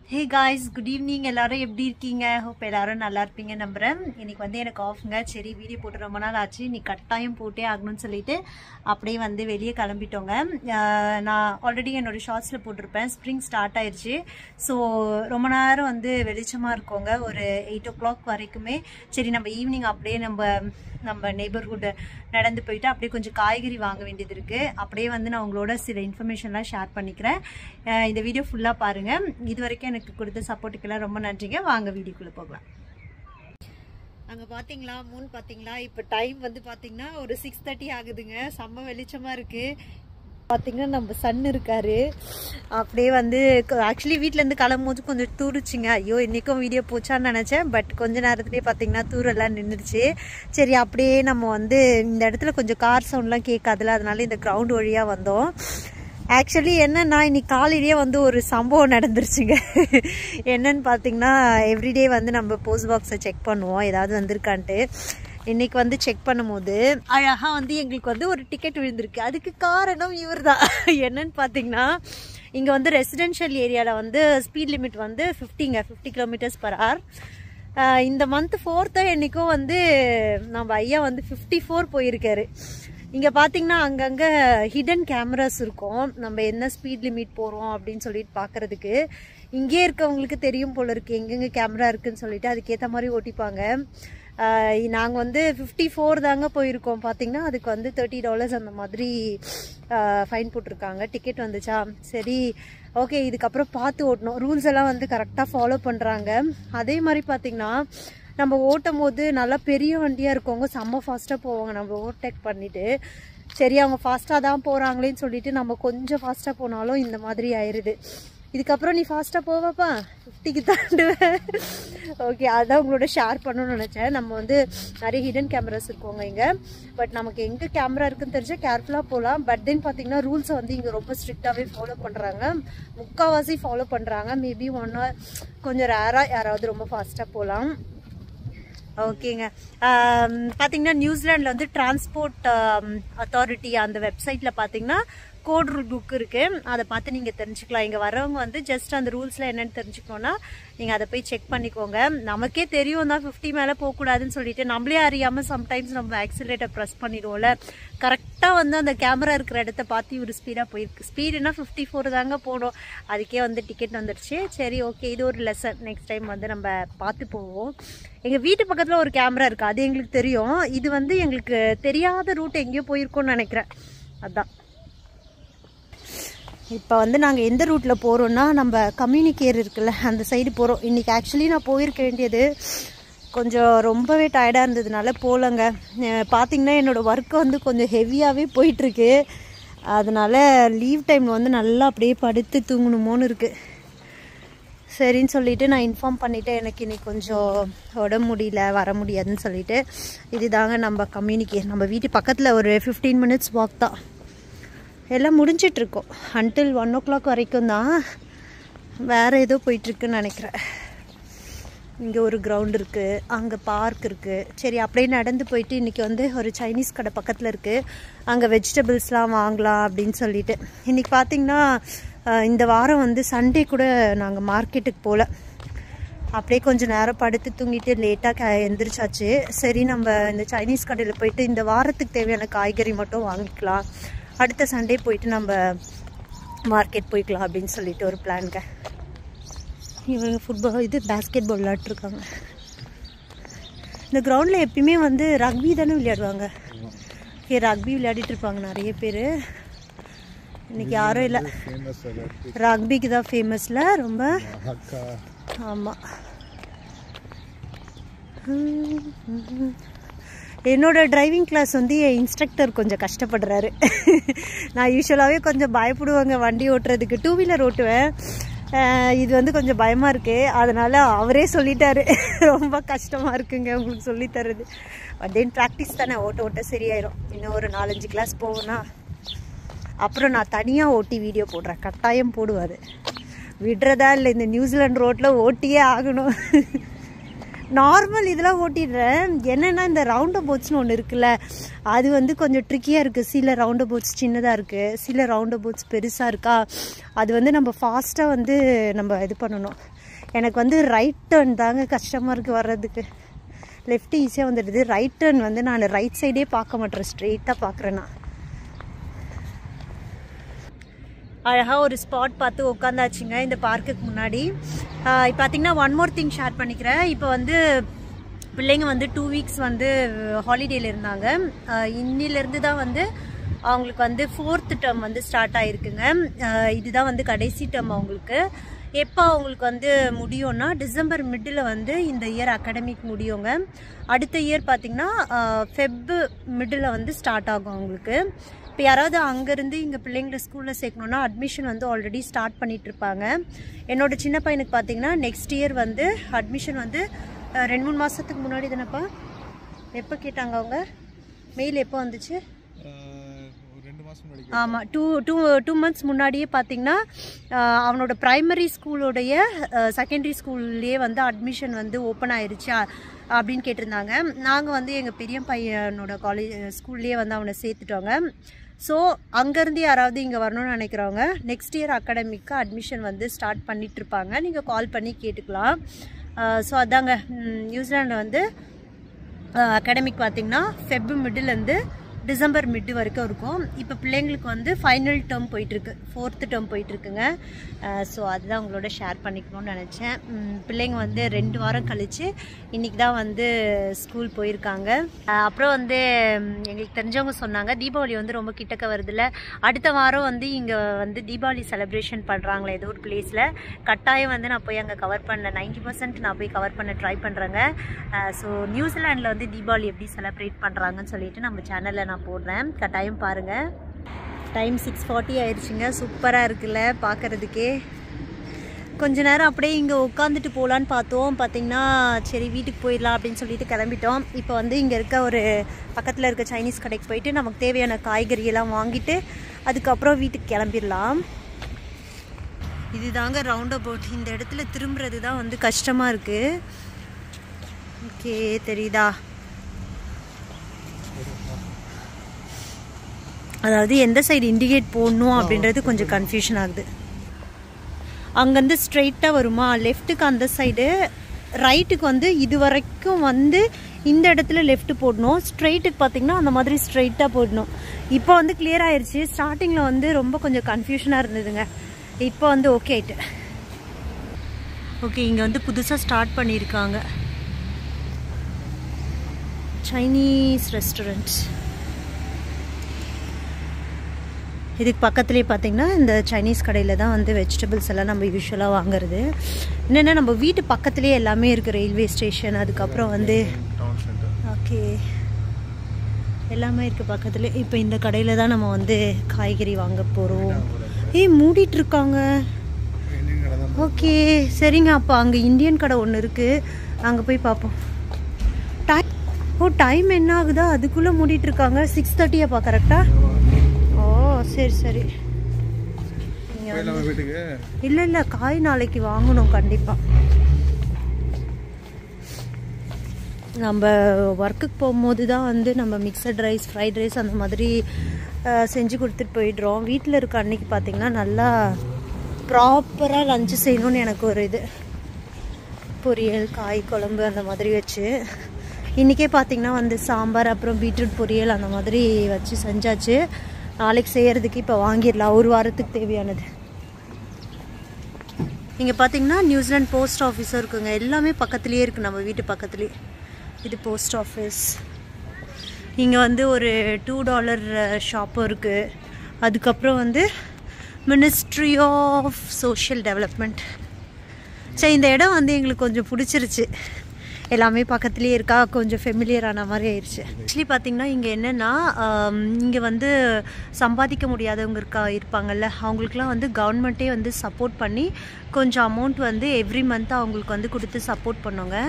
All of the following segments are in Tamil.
ஹே காய்ஸ் குட் ஈவினிங் எல்லாரும் எப்படி இருக்கீங்க ஹோப் எல்லாரும் நல்லா இருப்பீங்க நம்புறேன் இன்னைக்கு வந்து எனக்கு ஆஃப்ங்க சரி வீடியோ போட்டு ரொம்ப நாள் ஆச்சு நீ கட்டாயம் போட்டே ஆகணும்னு சொல்லிட்டு அப்படியே வந்து வெளியே கிளம்பிட்டோங்க ஆஹ் நான் ஆல்ரெடி என்னோட ஷார்ட்ஸில் போட்டிருப்பேன் ஸ்ப்ரிங் ஸ்டார்ட் ஆயிருச்சு ஸோ ரொம்ப நேரம் வந்து வெளிச்சமாக இருக்கோங்க ஒரு எயிட் ஓ கிளாக் வரைக்குமே சரி நம்ம ஈவினிங் அப்படியே நம்ம நம்ம நெய்பர்ஹுட் நடந்து போயிட்டு அப்படியே கொஞ்சம் காய்கறி வாங்க வேண்டியது இருக்கு அப்படியே வந்து நான் உங்களோட சில இன்ஃபர்மேஷன்லாம் ஷேர் பண்ணிக்கிறேன் அஹ் இந்த வீடியோ ஃபுல்லாக பாருங்க இது வரைக்கும் எனக்கு கொடுத்த சப்போர்ட்டுக்கெல்லாம் ரொம்ப நன்றிங்க வாங்க வீடியோக்குள்ளே போகலாம் அங்கே பார்த்தீங்களா மூன் பார்த்தீங்களா இப்போ டைம் வந்து பார்த்தீங்கன்னா ஒரு சிக்ஸ் தேர்ட்டி ஆகுதுங்க செம்ம வெளிச்சமாக இருக்குது பார்த்தீங்கன்னா நம்ம சன் இருக்காரு அப்படியே வந்து ஆக்சுவலி வீட்டிலேருந்து கிளம்பும்போது கொஞ்சம் தூருச்சுங்க ஐயோ இன்றைக்கும் வீடியோ போச்சான்னு நினச்சேன் பட் கொஞ்ச நேரத்துலேயே பார்த்தீங்கன்னா தூரெல்லாம் நின்றுச்சு சரி அப்படியே நம்ம வந்து இந்த இடத்துல கொஞ்சம் கார் சவுண்ட்லாம் கேட்காதுல அதனால இந்த கிரவுண்ட் வழியாக வந்தோம் ஆக்சுவலி என்னன்னா இன்னைக்கு காலையிலேயே வந்து ஒரு சம்பவம் நடந்துருச்சுங்க என்னன்னு பார்த்தீங்கன்னா எவ்ரிடே வந்து நம்ம போஸ்ட் பாக்ஸை செக் பண்ணுவோம் ஏதாவது வந்திருக்கான்ட்டு இன்னைக்கு வந்து செக் பண்ணும்போது அழகாக வந்து எங்களுக்கு வந்து ஒரு டிக்கெட் விழுந்திருக்கு அதுக்கு காரணம் இவர் தான் என்னன்னு பார்த்தீங்கன்னா இங்கே வந்து ரெசிடென்ஷியல் ஏரியாவில் வந்து ஸ்பீட் லிமிட் வந்து ஃபிஃப்டிங்க ஃபிஃப்டி கிலோமீட்டர்ஸ் பர் ஹவர் இந்த மந்த் ஃபோர்த்தோ என்றைக்கும் வந்து நம்ம ஐயா வந்து ஃபிஃப்டி ஃபோர் போயிருக்காரு இங்கே பார்த்தீங்கன்னா அங்கங்கே ஹிடன் கேமராஸ் இருக்கும் நம்ம என்ன ஸ்பீட் லிமிட் போகிறோம் அப்படின்னு சொல்லிட்டு பார்க்குறதுக்கு இங்கே இருக்கவங்களுக்கு தெரியும் போல இருக்கு எங்கெங்கே கேமரா இருக்குன்னு சொல்லிட்டு அதுக்கேற்ற மாதிரி ஓட்டிப்பாங்க நாங்கள் வந்து ஃபிஃப்டி ஃபோர் தாங்க போயிருக்கோம் பார்த்தீங்கன்னா அதுக்கு வந்து தேர்ட்டி டாலர்ஸ் அந்த மாதிரி ஃபைன் போட்டிருக்காங்க டிக்கெட் வந்துச்சா சரி ஓகே இதுக்கப்புறம் பார்த்து ஓட்டணும் ரூல்ஸ் எல்லாம் வந்து கரெக்டாக ஃபாலோ பண்ணுறாங்க அதே மாதிரி பார்த்தீங்கன்னா நம்ம ஓட்டும் போது நல்லா பெரிய வண்டியாக இருக்கவங்க செம்ம ஃபாஸ்ட்டாக போவாங்க நம்ம ஓவர்டேக் பண்ணிவிட்டு சரி அவங்க ஃபாஸ்ட்டாக தான் போகிறாங்களேன்னு சொல்லிட்டு நம்ம கொஞ்சம் ஃபாஸ்ட்டாக போனாலும் இந்த மாதிரி ஆயிடுது இதுக்கப்புறம் நீ ஃபாஸ்ட்டாக போவாப்பா ஃபிஃப்டிக்கு தாண்டுவேன் ஓகே அதான் உங்களோட ஷேர் பண்ணணும்னு நினச்சேன் நம்ம வந்து நிறைய ஹிடன் கேமராஸ் இருக்கோங்க இங்கே பட் நமக்கு எங்கே கேமரா இருக்குன்னு தெரிஞ்சால் கேர்ஃபுல்லாக போகலாம் பட் தென் பார்த்தீங்கன்னா ரூல்ஸை வந்து இங்கே ரொம்ப ஸ்ட்ரிக்டாகவே ஃபாலோ பண்ணுறாங்க முக்கால்வாசி ஃபாலோ பண்ணுறாங்க மேபி ஒன் ஹவர் கொஞ்சம் ரேராக யாராவது ரொம்ப ஃபாஸ்ட்டாக போகலாம் ஓகேங்க பார்த்தீங்கன்னா நியூசிலாண்டில் வந்து டிரான்ஸ்போர்ட் அத்தாரிட்டி அந்த வெப்சைட்டில் பார்த்தீங்கன்னா கோட் ரூல் புக் இருக்குது அதை பார்த்து நீங்கள் தெரிஞ்சுக்கலாம் இங்கே வரவங்க வந்து ஜஸ்ட் அந்த ரூல்ஸில் என்னென்னு தெரிஞ்சுக்கணுன்னா நீங்கள் அதை போய் செக் பண்ணிக்கோங்க நமக்கே தெரியும் தான் ஃபிஃப்டி மேலே போகக்கூடாதுன்னு சொல்லிட்டு நம்மளே அறியாமல் சம்டைம்ஸ் நம்ம ஆக்சிலேட்டர் ப்ரெஸ் பண்ணிடுவோம்ல கரெக்டாக வந்து அந்த கேமரா இருக்கிற இடத்த பார்த்து ஒரு ஸ்பீடாக போயிருக்கு ஸ்பீடுனா ஃபிஃப்டி ஃபோர் தாங்க போகணும் அதுக்கே வந்து டிக்கெட் வந்துடுச்சு சரி ஓகே இது ஒரு லெசன் நெக்ஸ்ட் டைம் வந்து நம்ம பார்த்து போவோம் எங்கள் வீட்டு பக்கத்தில் ஒரு கேமரா இருக்குது அது எங்களுக்கு தெரியும் இது வந்து எங்களுக்கு தெரியாத ரூட் எங்கேயோ போயிருக்கோம்னு நினைக்கிறேன் அதான் இப்போ வந்து நாங்கள் எந்த ரூட்டில் போகிறோன்னா நம்ம கம்யூனிகேர் இருக்குல்ல அந்த சைடு போகிறோம் இன்றைக்கி ஆக்சுவலி நான் போயிருக்க வேண்டியது கொஞ்சம் ரொம்பவே டயர்டாக இருந்ததுனால போகலங்க பார்த்திங்கன்னா என்னோடய ஒர்க்கு வந்து கொஞ்சம் ஹெவியாகவே போயிட்டுருக்கு அதனால் லீவ் டைம் வந்து நல்லா அப்படியே படுத்து தூங்கணுமோன்னு இருக்குது சரின்னு சொல்லிட்டு நான் இன்ஃபார்ம் பண்ணிவிட்டேன் எனக்கு இன்னைக்கு கொஞ்சம் உடம்பு முடியல வர முடியாதுன்னு சொல்லிட்டு இதுதாங்க நம்ம கம்யூனிகேட் நம்ம வீட்டு பக்கத்தில் ஒரு ஃபிஃப்டீன் மினிட்ஸ் வாக் தான் எல்லாம் முடிஞ்சிட்ருக்கோம் அன்டில் ஒன் ஓ கிளாக் வரைக்கும் தான் வேறு ஏதோ போயிட்டுருக்குன்னு நினைக்கிறேன் இங்கே ஒரு கிரவுண்ட் இருக்குது அங்கே பார்க் இருக்குது சரி அப்படியே நடந்து போயிட்டு இன்றைக்கி வந்து ஒரு சைனீஸ் கடை பக்கத்தில் இருக்குது அங்கே வெஜிடபிள்ஸ்லாம் வாங்கலாம் அப்படின்னு சொல்லிட்டு இன்றைக்கி பார்த்திங்கன்னா இந்த வாரம் வந்து சண்டே கூட நாங்கள் மார்க்கெட்டுக்கு போகல அப்படியே கொஞ்சம் நேரம் படுத்து தூங்கிட்டு லேட்டாக எந்திரிச்சாச்சு சரி நம்ம இந்த சைனீஸ் கடையில் போயிட்டு இந்த வாரத்துக்கு தேவையான காய்கறி மட்டும் வாங்கிக்கலாம் அடுத்த சண்டே போயிட்டு நம்ம மார்க்கெட் போய்க்கலாம் அப்படின்னு சொல்லிட்டு ஒரு பிளான்க இவங்க ஃபுட்பால் இது பேஸ்கெட் பால் விளையாட்டுருக்காங்க இந்த கிரவுண்டில் எப்பயுமே வந்து ரக்பி தானே விளையாடுவாங்க ஓகே ரக்பி விளையாடிட்டு இருப்பாங்க நிறைய பேர் இன்னைக்கு யாரும் இல்லை ரக்பிக்கு தான் ஃபேமஸில் ரொம்ப ஆமாம் என்னோட டிரைவிங் கிளாஸ் வந்து என் இன்ஸ்ட்ரக்டர் கொஞ்சம் கஷ்டப்படுறாரு நான் யூஸ்வலாகவே கொஞ்சம் பயப்படுவாங்க வண்டி ஓட்டுறதுக்கு டூ வீலர் ஓட்டுவேன் இது வந்து கொஞ்சம் பயமாக இருக்குது அதனால் அவரே சொல்லிட்டாரு ரொம்ப கஷ்டமாக இருக்குங்க உங்களுக்கு சொல்லித்தரது தென் ப்ராக்டிஸ் தானே ஓட்ட ஓட்ட சரியாயிரும் இன்னும் ஒரு நாலஞ்சு கிளாஸ் போவோன்னா அப்புறம் நான் தனியாக ஓட்டி வீடியோ போடுறேன் கட்டாயம் போடுவார் விடுறதா இல்லை இந்த நியூசிலாந்து ரோட்டில் ஓட்டியே ஆகணும் நார்மல் இதெல்லாம் ஓட்டிடுறேன் என்னென்னா இந்த ரவுண்ட் போட்ஸ்னு ஒன்று இருக்குல்ல அது வந்து கொஞ்சம் ட்ரிக்கியாக இருக்குது சில ரவுண்ட் போட்ஸ் சின்னதாக இருக்குது சில ரவுண்ட் போட்ஸ் பெருசாக இருக்கா அது வந்து நம்ம ஃபாஸ்ட்டாக வந்து நம்ம இது பண்ணணும் எனக்கு வந்து ரைட் டேர்ன் தாங்க கஷ்டமாக இருக்குது வர்றதுக்கு லெஃப்ட் ஈஸியாக வந்துடுது ரைட் டேர்ன் வந்து நான் ரைட் சைடே பார்க்க மாட்டேன் ஸ்ட்ரெயிட்டாக பார்க்குறேன் நான் அழகாக ஒரு ஸ்பாட் பார்த்து உட்காந்தாச்சுங்க இந்த பார்க்குக்கு முன்னாடி ஆஹ் இப்போ பார்த்தீங்கன்னா ஒன் மோர் திங் ஷேர் பண்ணிக்கிறேன் இப்போ வந்து பிள்ளைங்க வந்து டூ வீக்ஸ் வந்து ஹாலிடேல இருந்தாங்க ஆஹ் இன்னிலிருந்து தான் வந்து அவங்களுக்கு வந்து ஃபோர்த்து டேர்ம் வந்து ஸ்டார்ட் ஆயிருக்குங்க ஆஹ் இதுதான் வந்து கடைசி டேர்ம் அவங்களுக்கு எப்போ அவங்களுக்கு வந்து முடியும்னா டிசம்பர் மிடில் வந்து இந்த இயர் அகாடமிக் முடியுங்க அடுத்த இயர் பார்த்தீங்கன்னா ஃபெப்பு மிடில் வந்து ஸ்டார்ட் ஆகும் அவங்களுக்கு இப்போ யாராவது அங்கேருந்து இங்கே பிள்ளைங்களை ஸ்கூலில் சேர்க்கணுன்னா அட்மிஷன் வந்து ஆல்ரெடி ஸ்டார்ட் பண்ணிட்டு இருப்பாங்க என்னோட சின்ன பையனுக்கு பார்த்தீங்கன்னா நெக்ஸ்ட் இயர் வந்து அட்மிஷன் வந்து அஹ், ரெண்டு மூணு மாதத்துக்கு முன்னாடி தானேப்பா எப்போ கேட்டாங்க அவங்க மெயில் எப்போ வந்துச்சு ஒரு ரெண்டு மாசம் முன்னாடி ஆமாம் டூ டூ டூ மந்த்ஸ் முன்னாடியே பார்த்தீங்கன்னா ஆஹ், அவனோட ப்ரைமரி ஸ்கூலோடைய செகண்டரி ஸ்கூல்லேயே வந்து அட்மிஷன் வந்து ஓப்பன் ஆயிருச்சு அ- அப்படின்னு கேட்டிருந்தாங்க நாங்கள் வந்து எங்கள் பெரிய பையனோட காலேஜ் ஸ்கூல்லேயே வந்து அவனை சேர்த்துட்டோங்க ஸோ அங்கேருந்து யாராவது இங்கே வரணும்னு நினைக்கிறவங்க நெக்ஸ்ட் இயர் அகாடமிக்கு அட்மிஷன் வந்து ஸ்டார்ட் பண்ணிட்டு இருப்பாங்க நீங்கள் கால் பண்ணி கேட்டுக்கலாம் ஸோ அதாங்க ம், நியூசிலாண்டில் வந்து அகாடமிக் பார்த்தீங்கன்னா ஃபெப் மிடிலேருந்து டிசம்பர் மிட் வரைக்கும் இருக்கும் இப்போ பிள்ளைங்களுக்கு வந்து ஃபைனல் டேர்ம் போயிட்டுருக்கு ஃபோர்த்து டேர்ம் போயிட்டுருக்குங்க ஸோ அதுதான் உங்களோட ஷேர் பண்ணிக்கணும்னு நினச்சேன் ம், பிள்ளைங்க வந்து ரெண்டு வாரம் கழித்து இன்றைக்கி தான் வந்து ஸ்கூல் போயிருக்காங்க அஹ், அப்புறம் வந்து ம், எங்களுக்கு தெரிஞ்சவங்க சொன்னாங்க தீபாவளி வந்து ரொம்ப கிட்டக்க வருதுல்ல அடுத்த வாரம் வந்து இங்கே வந்து தீபாவளி செலிப்ரேஷன் பண்ணுறாங்களே ஏதோ ஒரு பிளேஸில் கட்டாயம் வந்து நான் போய் அங்கே கவர் பண்ண நைன்டி பர்சன்ட் நான் போய் கவர் பண்ண ட்ரை பண்ணுறேங்க ஸோ நியூசிலாண்டில் வந்து தீபாவளி எப்படி செலிப்ரேட் பண்ணுறாங்கன்னு சொல்லிட்டு நம்ம சேனலில் நான் போடுறேன் கட்டாயம் பாருங்கள் டைம் சிக்ஸ் ஃபார்ட்டி ஆயிடுச்சுங்க சூப்பராக இருக்குல்ல பார்க்குறதுக்கே கொஞ்ச நேரம் அப்படியே இங்கே உட்காந்துட்டு போகலான்னு பார்த்தோம் பார்த்தீங்கன்னா சரி வீட்டுக்கு போயிடலாம் அப்படின்னு சொல்லிட்டு கிளம்பிட்டோம் இப்போ வந்து இங்கே இருக்க ஒரு பக்கத்தில் இருக்க சைனீஸ் கடைக்கு போயிட்டு நமக்கு தேவையான காய்கறியெல்லாம் வாங்கிட்டு அதுக்கப்புறம் வீட்டுக்கு கிளம்பிடலாம் இதுதாங்க ரவுண்ட் அபவுட் இந்த இடத்துல திரும்புறது தான் வந்து கஷ்டமாக இருக்குது ஓகே தெரியுதா அதாவது எந்த சைடு இண்டிகேட் போடணும் அப்படின்றது கொஞ்சம் கன்ஃபியூஷன் ஆகுது அங்கேருந்து ஸ்ட்ரெயிட்டாக வருமா லெஃப்ட்டுக்கு அந்த சைடு ரைட்டுக்கு வந்து இது வரைக்கும் வந்து இந்த இடத்துல லெஃப்ட் போடணும் ஸ்ட்ரெயிட்டுக்கு பார்த்தீங்கன்னா அந்த மாதிரி ஸ்ட்ரெயிட்டாக போடணும் இப்போ வந்து clear ஆயிருச்சு ஸ்டார்டிங்கில் வந்து ரொம்ப கொஞ்சம் கன்ஃபியூஷனாக இருந்ததுங்க இப்போ வந்து ஓகே ஆயிட்டு ஓகே இங்கே வந்து புதுசாக ஸ்டார்ட் பண்ணியிருக்காங்க சைனீஸ் ரெஸ்டாரண்ட் இதுக்கு பக்கத்துலேயே பார்த்தீங்கன்னா இந்த சைனீஸ் கடையில் தான் வந்து வெஜிடபிள்ஸ் எல்லாம் நம்ம யூஸ்வலாக வாங்குறது என்னென்னா நம்ம வீட்டு பக்கத்துலேயே எல்லாமே இருக்குது ரயில்வே ஸ்டேஷன் அதுக்கப்புறம் வந்து டவுன் சென்டர் ஓகே எல்லாமே இருக்குது பக்கத்துல இப்போ இந்த கடையில் தான் நம்ம வந்து காய்கறி வாங்க போகிறோம் ஏய் மூடிட்டு இருக்காங்க இந்தியன் கடை தான் ஓகே சரிங்க அப்போ அங்கே இந்தியன் கடை ஒன்று இருக்குது அங்கே போய் பார்ப்போம் டைம் ஓ டைம் என்ன ஆகுதா அதுக்குள்ளே மூடிட்டு இருக்காங்க சிக்ஸ் தேர்ட்டியாப்பா கரெக்டாக ஓ சரி சரி நீங்க போயிடலாமா வீட்டுக்கு இல்லை இல்லை காய் நாளைக்கு வாங்கணும் கண்டிப்பாக நம்ம ஒர்க்குக்கு போகும்போது தான் வந்து நம்ம மிக்சட் ரைஸ் ஃப்ரைட் ரைஸ் அந்த மாதிரி அஹ், செஞ்சு கொடுத்துட்டு போயிடுறோம் வீட்டில் இருக்க அன்னைக்கு பார்த்திங்கன்னா நல்லா ப்ராப்பராக லஞ்சு செய்யணும்னு எனக்கு ஒரு இது பொரியல் காய் குழம்பு அந்த மாதிரி வச்சு இன்றைக்கே பார்த்திங்கன்னா வந்து சாம்பார் அப்புறம் பீட்ரூட் பொரியல் அந்த மாதிரி வச்சு செஞ்சாச்சு நாளைக்கு செய்யறதுக்கு இப்போ வாங்கிடலாம் ஒரு வாரத்துக்கு தேவையானது இங்கே பார்த்தீங்கன்னா நியூசிலாந்து போஸ்ட் ஆஃபீஸும் இருக்குங்க எல்லாமே பக்கத்துலேயே இருக்குது நம்ம வீட்டு பக்கத்துலேயே இது போஸ்ட் ஆஃபீஸ் இங்கே வந்து ஒரு டூ டாலர் ஷாப்பும் இருக்குது அதுக்கப்புறம் வந்து மினிஸ்ட்ரி ஆஃப் சோஷியல் டெவலப்மெண்ட் சரி இந்த இடம் வந்து எங்களுக்கு கொஞ்சம் பிடிச்சிருச்சு எல்லாமே பக்கத்துலேயே இருக்கா கொஞ்சம் ஃபெமிலியர் ஆன மாதிரி ஆயிடுச்சு ஆக்சுவலி பார்த்தீங்கன்னா இங்கே என்னென்னா இங்கே வந்து சம்பாதிக்க முடியாதவங்க இருக்கா இருப்பாங்கல்ல அவங்களுக்குலாம் வந்து கவர்மெண்ட்டே வந்து சப்போர்ட் பண்ணி கொஞ்சம் அமௌண்ட் வந்து எவ்ரி மந்த் அவங்களுக்கு வந்து கொடுத்து சப்போர்ட் பண்ணுங்க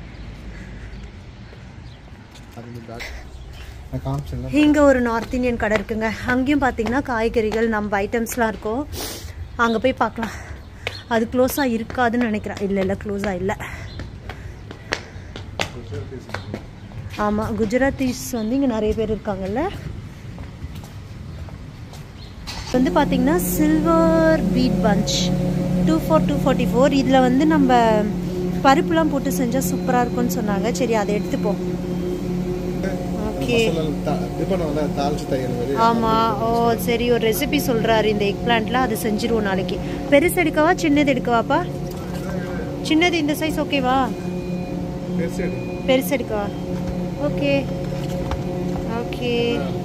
அது இந்த பேக் நான் காமிச்சேன்ல இங்கே ஒரு நார்த் இந்தியன் கடை இருக்குங்க அங்கேயும் பார்த்தீங்கன்னா காய்கறிகள் நம்ம ஐட்டம்ஸ்லாம் இருக்கும் அங்கே போய் பார்க்கலாம் அது க்ளோஸாக இருக்காதுன்னு நினைக்கிறேன் இல்லை இல்லை க்ளோஸாக இல்லை ஆமாம் குஜராத்தீஸ் வந்து இங்கே நிறைய பேர் இருக்காங்கல்ல வந்து பார்த்தீங்கன்னா silver beet bunch two four two forty four இதில் வந்து நம்ம பருப்புலாம் போட்டு செஞ்சால் சூப்பராக இருக்கும்னு சொன்னாங்க சரி அதை எடுத்துப்போம் ஓகே மசாலா தா- இது பண்ணுவாங்கல்ல, தாளிச்சு தைக்கிற மாதிரி. ஆமாம் ஓ சரி ஒரு ரெசிபி சொல்கிறாரு இந்த எக் பிளான்ட்ல அதை செஞ்சிருவோம் நாளைக்கு பெருசு எடுக்கவா சின்னது எடுக்கவாப்பா சின்னது இந்த சைஸ் ஓகேவா பெருசு எடு. பெருசு எடுக்கவா ஓகே ஓகே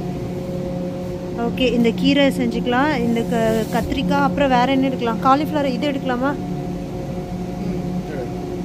ஓகே இந்த கீரை செஞ்சுக்கலாம் இந்த க கத்திரிக்காய் அப்புறம் வேற என்ன எடுக்கலாம் காலிஃப்ளவர் இது எடுக்கலாமா ம், எடு.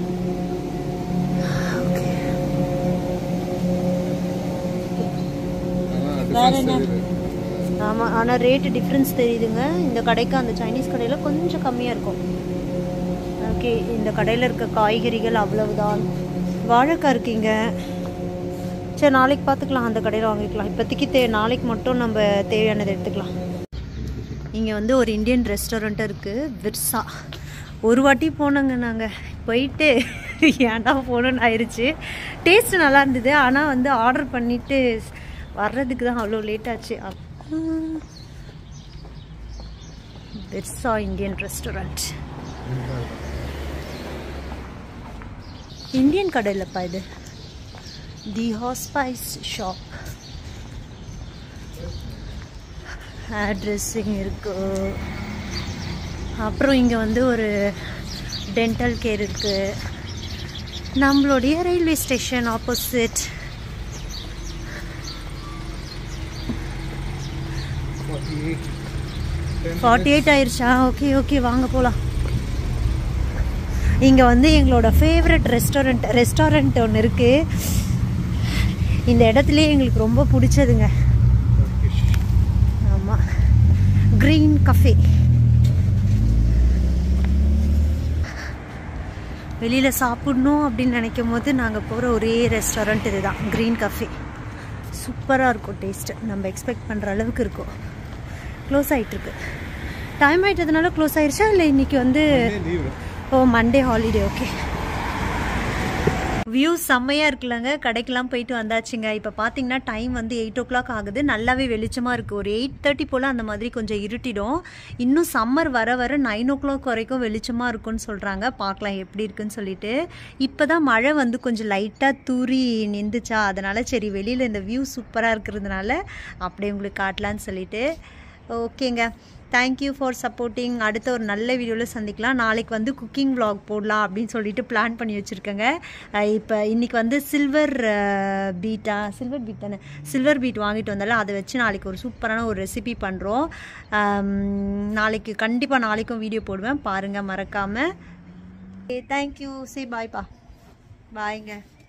ஆனா, வேற difference என்ன? தெரியுது. ஆமாம் ஆனால் ரேட்டு டிஃப்ரென்ஸ் தெரியுதுங்க இந்த கடைக்கு அந்த சைனீஸ் கடையில் கொஞ்சம் கம்மியாக இருக்கும் ஓகே இந்த கடையில் இருக்க காய்கறிகள் அவ்வளவுதான் வாழைக்காய் இருக்கீங்க சரி நாளைக்கு பார்த்துக்கலாம் அந்த கடையில் வாங்கிக்கலாம் இப்போதைக்கு தே நாளைக்கு மட்டும் நம்ம தேவையானதை எடுத்துக்கலாம் இங்கே வந்து ஒரு இந்தியன் ரெஸ்டாரண்ட் இருக்குது விர்சா ஒரு வாட்டி போனோங்க நாங்கள் போயிட்டு ஏன்டா போகணுன்னு ஆயிடுச்சு டேஸ்ட் நல்லா இருந்தது ஆனால் வந்து ஆர்டர் பண்ணிவிட்டு வர்றதுக்கு தான் அவ்வளோ லேட் ஆச்சு அப்~ விர்சா இந்தியன் ரெஸ்டாரண்ட் இந்தியன் கடை இல்லைப்பா இது the spice shop hair dressing இருக்கு அப்புறம் இங்கே வந்து ஒரு டென்டல் கேர் இருக்கு நம்மளுடைய railway station opposite Forty-eight. Ten forty eight ஆயிடுச்சா ஓகே ஓகே வாங்க போகலாம் இங்கே வந்து எங்களோட ஃபேவரட் ரெஸ்டாரண்ட் ரெஸ்டாரண்ட் ஒன்று இருக்குது இந்த இடத்துலயே எங்களுக்கு ரொம்ப பிடிச்சதுங்க Turkish. ஆமாம் க்ரீன் கஃபே வெளியில் சாப்பிடணும் அப்படின்னு நினைக்கும் போது நாங்கள் போகிற ஒரே ரெஸ்டாரண்ட் இதுதான் க்ரீன் கஃபே சூப்பராக இருக்கும் டேஸ்ட்டு நம்ம எக்ஸ்பெக்ட் பண்ணுற அளவுக்கு இருக்கும் க்ளோஸ் ஆகிட்டுருக்கு டைம் ஆகிட்டதுனால க்ளோஸ் ஆயிடுச்சா இல்லை இன்னைக்கு வந்து Monday leave. Oh Monday holiday okay view செம்மையாக இருக்குல்லங்க கடைக்கெல்லாம் போயிட்டு வந்தாச்சுங்க இப்போ பார்த்தீங்கன்னா டைம் வந்து எயிட் ஓ கிளாக் ஆகுது நல்லாவே வெளிச்சமாக இருக்குது ஒரு எயிட் தேர்ட்டி போல் அந்த மாதிரி கொஞ்சம் இருட்டிடும் இன்னும் சம்மர் வர வர நைன் ஓ கிளாக் வரைக்கும் வெளிச்சமாக இருக்கும்னு சொல்கிறாங்க பார்க்கலாம் எப்படி இருக்குன்னு சொல்லிட்டு இப்போ தான் மழை வந்து கொஞ்சம் லைட்டாக தூரி நின்றுச்சா அதனால் சரி வெளியில் இந்த வியூ சூப்பராக இருக்கிறதுனால அப்படியே உங்களுக்கு காட்டலான்னு சொல்லிட்டு ஓகேங்க தேங்க்யூ ஃபார் சப்போர்ட்டிங் அடுத்த ஒரு நல்ல வீடியோவில் சந்திக்கலாம் நாளைக்கு வந்து குக்கிங் vlog போடலாம் அப்படின்னு சொல்லிட்டு பிளான் பண்ணி வச்சுருக்கேங்க இப்போ இன்னைக்கு வந்து சில்வர் பீட்டா சில்வர் பீட் தானே சில்வர் பீட் வாங்கிட்டு வந்தாலும் அதை வச்சு நாளைக்கு ஒரு சூப்பரான ஒரு ரெசிபி பண்ணுறோம் நாளைக்கு கண்டிப்பாக நாளைக்கும் வீடியோ போடுவேன் பாருங்கள் மறக்காமல் தேங்க்யூ சே பாய்ப்பா பாய்ங்க